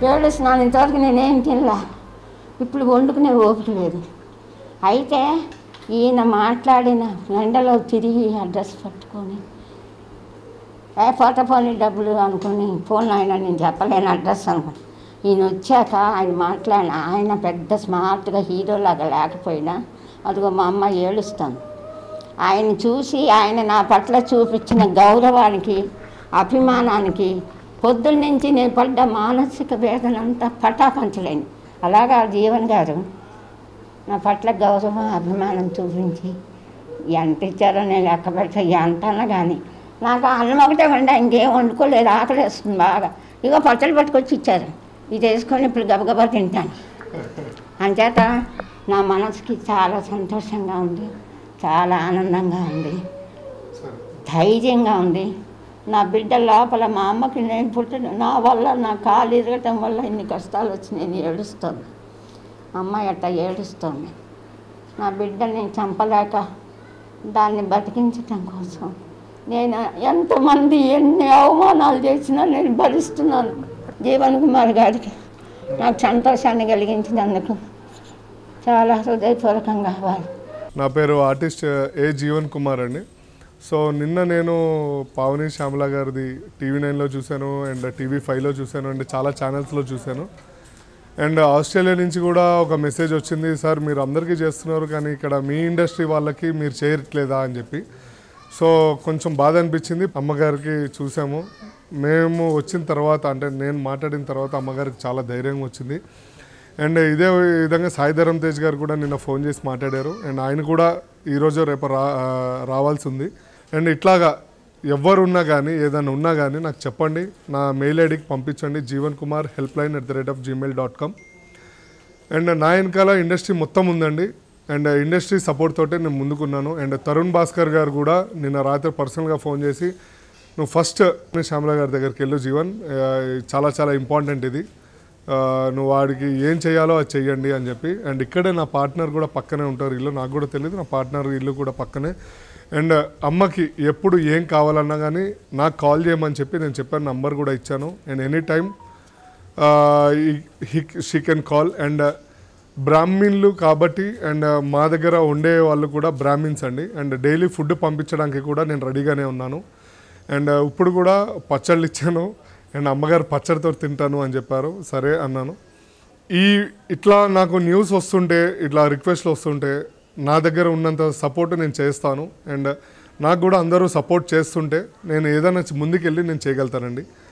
ఏడుస్తున్నాను ఇంతవరకు నేనేం తినలా ఇప్పుడు వండుకునే ఓపిక లేదు అయితే ఈయన మాట్లాడిన ఎండలో తిరిగి అడ్రస్ పట్టుకొని ఏ ఫోటో పోనీ డబ్బులు అనుకుని ఫోన్ ఆయన నేను చెప్పలేను అడ్రస్ అనుకుని ఈయన వచ్చాక ఆయన మాట్లాడిన ఆయన పెద్ద స్మార్ట్గా హీరోలాగా లేకపోయినా అదిగో మా అమ్మ ఏడుస్తాను ఆయన చూసి ఆయన నా పట్ల చూపించిన గౌరవానికి అభిమానానికి పొద్దున్న నుంచి నేను పడ్డ మానసిక వేదన అంతా పటాపంచలేను అలాగా జీవన్ గారు నా పట్ల గౌరవం అభిమానం చూపించి ఎంత ఇచ్చారో నేను లెక్క పెట్ట ఎంతన్నా కానీ నాకు అన్నం ఒకటే వండా ఇంకేం వండుకోలేదు ఆకలి వేస్తుంది బాగా ఇగో పచ్చళ్ళు పట్టుకొచ్చి ఇచ్చారు ఇది వేసుకొని ఇప్పుడు గబగబా తింటాను అంచేత నా మనసుకి చాలా సంతోషంగా ఉంది చాలా ఆనందంగా ఉంది ధైర్యంగా ఉంది నా బిడ్డ లోపల మా అమ్మకి నేను పుట్టిన నా వల్ల నా కాలు ఇరగటం వల్ల ఇన్ని కష్టాలు వచ్చి నేను ఏడుస్తాను అమ్మాయి అట్ట ఏడుస్తోంది నా బిడ్డని చంపలేక దాన్ని బతికించటం కోసం నేను ఎంతమంది ఎన్ని అవమానాలు చేసినా నేను భరిస్తున్నాను జీవన్ కుమార్ గారికి నాకు సంతోషాన్ని కలిగించినందుకు చాలా హృదయపూర్వకంగా వారు నా పేరు ఆర్టిస్ట్ ఏ జీవన్ కుమార్ అండి సో నిన్న నేను పావని శ్యామల గారిది టీవీ నైన్లో చూశాను అండ్ టీవీ ఫైవ్లో చూశాను అండ్ చాలా ఛానల్స్లో చూశాను అండ్ ఆస్ట్రేలియా నుంచి కూడా ఒక మెసేజ్ వచ్చింది సార్ మీరు అందరికీ చేస్తున్నారు కానీ ఇక్కడ మీ ఇండస్ట్రీ వాళ్ళకి మీరు చేయట్లేదా అని చెప్పి సో కొంచెం బాధ అనిపించింది అమ్మగారికి చూసాము మేము వచ్చిన తర్వాత అంటే నేను మాట్లాడిన తర్వాత అమ్మగారికి చాలా ధైర్యం వచ్చింది అండ్ ఇదే విధంగా సాయిధరం తేజ్ గారు కూడా నిన్న ఫోన్ చేసి మాట్లాడారు అండ్ ఆయన కూడా ఈరోజు రేపు రా రావాల్సి ఉంది అండ్ ఇట్లాగా ఎవరున్నా కానీ ఏదైనా ఉన్నా కానీ నాకు చెప్పండి నా మెయిల్ ఐడికి పంపించండి Jeevan Kumar help line at the rate of Gmail dot com and నా వెనకాల ఇండస్ట్రీ మొత్తం ఉందండి అండ్ ఇండస్ట్రీ సపోర్ట్ తోటే నేను ముందుకున్నాను అండ్ తరుణ్ భాస్కర్ గారు కూడా నిన్న రాత్రి పర్సనల్గా ఫోన్ చేసి నువ్వు ఫస్ట్ శ్యామల గారి దగ్గరికి వెళ్ళు జీవన్ ఆ, చాలా చాలా ఇంపార్టెంట్ ఇది ఆ, నువ్వు వాడికి ఏం చేయాలో అది చెయ్యండి అని చెప్పి అండ్ ఇక్కడే నా పార్ట్నర్ కూడా పక్కనే ఉంటారు ఇల్లు నాకు కూడా తెలియదు నా పార్ట్నర్ ఇల్లు కూడా పక్కనే అండ్ అమ్మకి ఎప్పుడు ఏం కావాలన్నా కానీ నాకు కాల్ చేయమని చెప్పి నేను చెప్పాను నంబర్ కూడా ఇచ్చాను and any time she can call and బ్రాహ్మిన్లు కాబట్టి అండ్ మా దగ్గర ఉండే వాళ్ళు కూడా బ్రాహ్మిన్స్ అండి అండ్ డైలీ ఫుడ్ పంపించడానికి కూడా నేను రెడీగానే ఉన్నాను అండ్ ఇప్పుడు కూడా పచ్చళ్ళు ఇచ్చాను అండ్ అమ్మగారు పచ్చడితో తింటాను అని చెప్పారు సరే అన్నాను ఈ ఇట్లా నాకు న్యూస్ వస్తుంటే ఇట్లా రిక్వెస్ట్లు వస్తుంటే నా దగ్గర ఉన్నంత సపోర్ట్ నేను చేస్తాను అండ్ నాకు కూడా అందరూ సపోర్ట్ చేస్తుంటే నేను ఏదైనా ముందుకెళ్ళి నేను చేయగలుగుతానండి